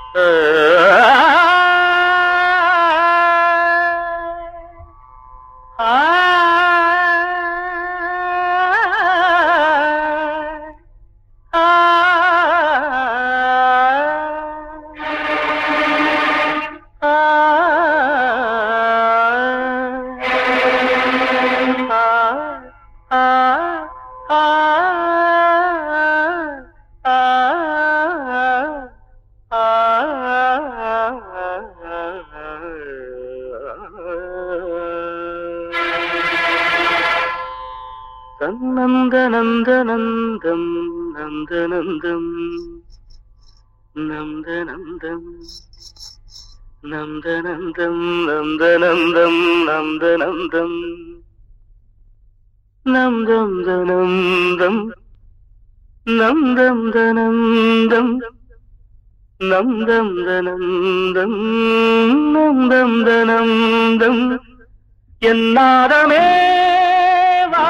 நந்தநந்தநந்தம் நந்தநந்தம் நந்தநந்தம் நந்தநந்தம் நந்தநந்தம் நந்தநந்தம் நந்தம் தனந்தம் நந்தம் தனந்தம் நந்தம் தனந்தம் நந்தம் தனந்தம் என்னாதமே வா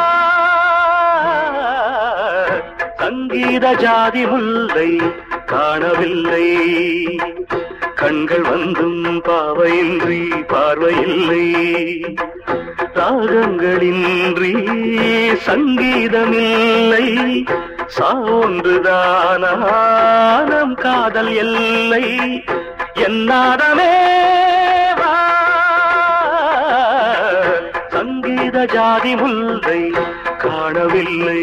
சங்கீத ஜாதி முல்லை காணவில்லை கண்கள் வந்தும் பாவையின்றி பார்வையில்லை ராகங்களின்றி சங்கீதமில்லை சான்றுதானம் காதல் எல்லை என்னாதமே வா சங்கீத ஜாதி முல்லை காணவில்லை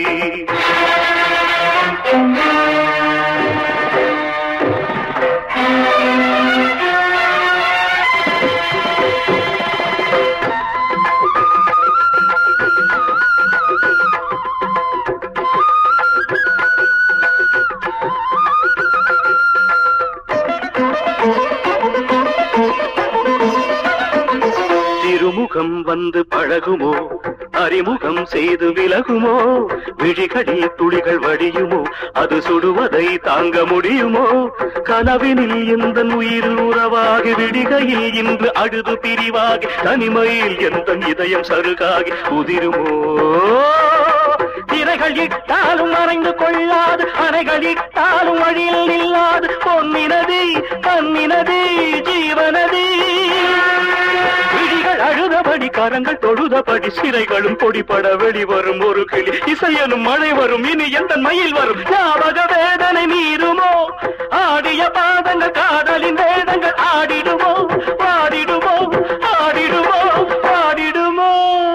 திருமுகம் வந்து பழகுமோ அறிமுகம் செய்து விலகுமோ விழிகளில் துளிகள் வடியுமோ அது சுடுவதை தாங்க முடியுமோ கனவினில் எந்த உயிர் உறவாகி விடிகையில் இன்று அழுது பிரிவாகி தனிமையில் எந்த இதயம் சருகாகி உதிருமோ திரைகள் இட்டாலும் மறைந்து கொள்ளாது அணைகள் இட்டாலும் வழியில் நில்லாது பொன்னினதி கண்ணினதி ஜீவனதி விழிகள் அழுதபடி கரங்கள் தொழுதபடி சிறைகளும் பொடிபட வெளிவரும் ஒரு கிளி இசையனும் மழை வரும் இனி எந்த மயில் வரும் ஞாபக வேதனை மீறுமோ ஆடிய பாதங்கள் காதலின் வேதங்கள் ஆடிடுமோ பாடிடுமோ ஆடிடுமோ பாடிடுமோ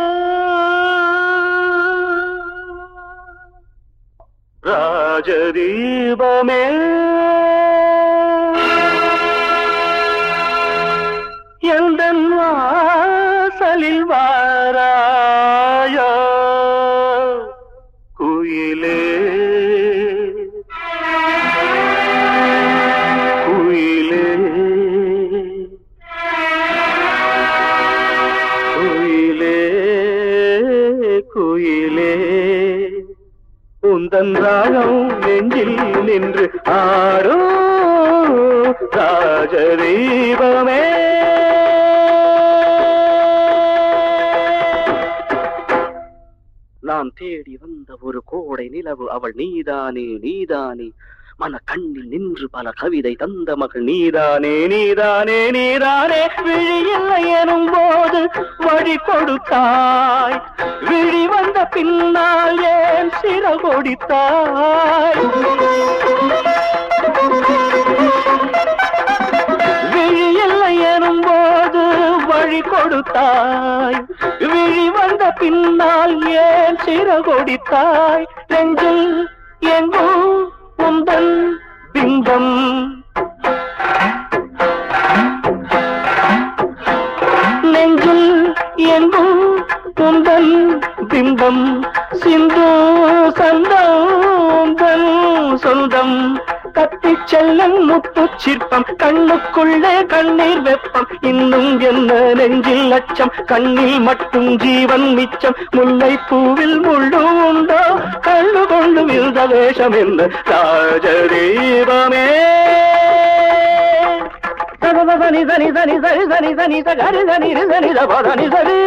ராஜதீபமே எந்த வாசலில் வாராயோ குயிலே குயிலே குயிலே குயிலே உந்தன் ராகம் நெஞ்சில் நின்று ஆடோ ராஜதீபமே நான் தேடி வந்த ஒரு கோடை நிலவு அவள் நீதானே நீதானே மன கண்ணில் நின்று பல கவிதை தந்த மகள் நீதானே நீதானே நீதானே விழியில்லை எனும் போது வழி கொடுத்தாய் விழி வந்த பின்னால் ஏன் சிறகொடித்தாய் விழியில்லை எனும் போது வழி கொடுத்தாய் விழி வந்த பின்னால் ஏன் சிறகொடித்தாய் நெஞ்சில் எங்கும் உந்தன் பிம்பம் நெஞ்சில் எங்கும் உந்தன் பிம்பம் சிந்து சந்தோந்தன் சொந்தம் கத்திச் செல்லும் முத்து சிற்பம் கண்ணுக்குள்ளே கண்ணீர் வெப்பம் இன்னும் என்ன நெஞ்சில் அச்சம் கண்ணில் மட்டும் ஜீவன் மிச்சம் முல்லை பூவில் முள்ளு உண்டோ கண்ணு கொண்டு விழுந்த வேஷம் என்ன ராஜதீபமே சனி சனி சனி சரி சனி சனி சரி சனி சனி சனி சரி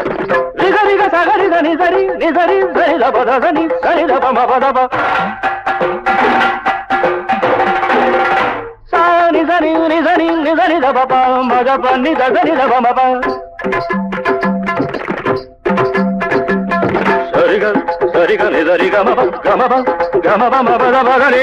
ரிக ரிக சகரி சனி சரி நி சரி சரி தப தனி சரி தப மப தப సాని సని నిజని నిజని దబప మగప నిదని దబమప సరిగ సరిగ నిదరి గమప గమప గమప మపద మగని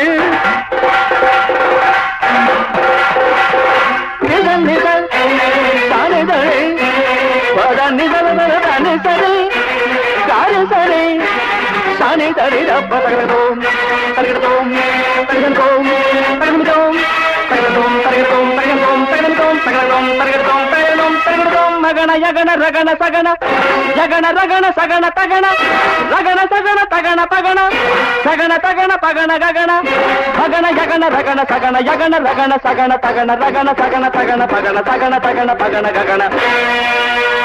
నిజ నిజ సాని సరి పద నిజల పద తని సరి సారి సరి సాని సరి దబ్బ తగలదోం తగలదోం తగలదోం తగలదోం తగలదోం తగలదోం తగలదోం తగలదోం తగలదోం తగలదోం తగలదోం తగలదోం మగన యగన రగన సగన యగన రగన సగన తగన రగన సగన తగన పగన సగన తగన పగన గగన భగన యగన రగన సగన యగన రగన సగన తగన రగన సగన తగన పగన సగన తగన పగన గగన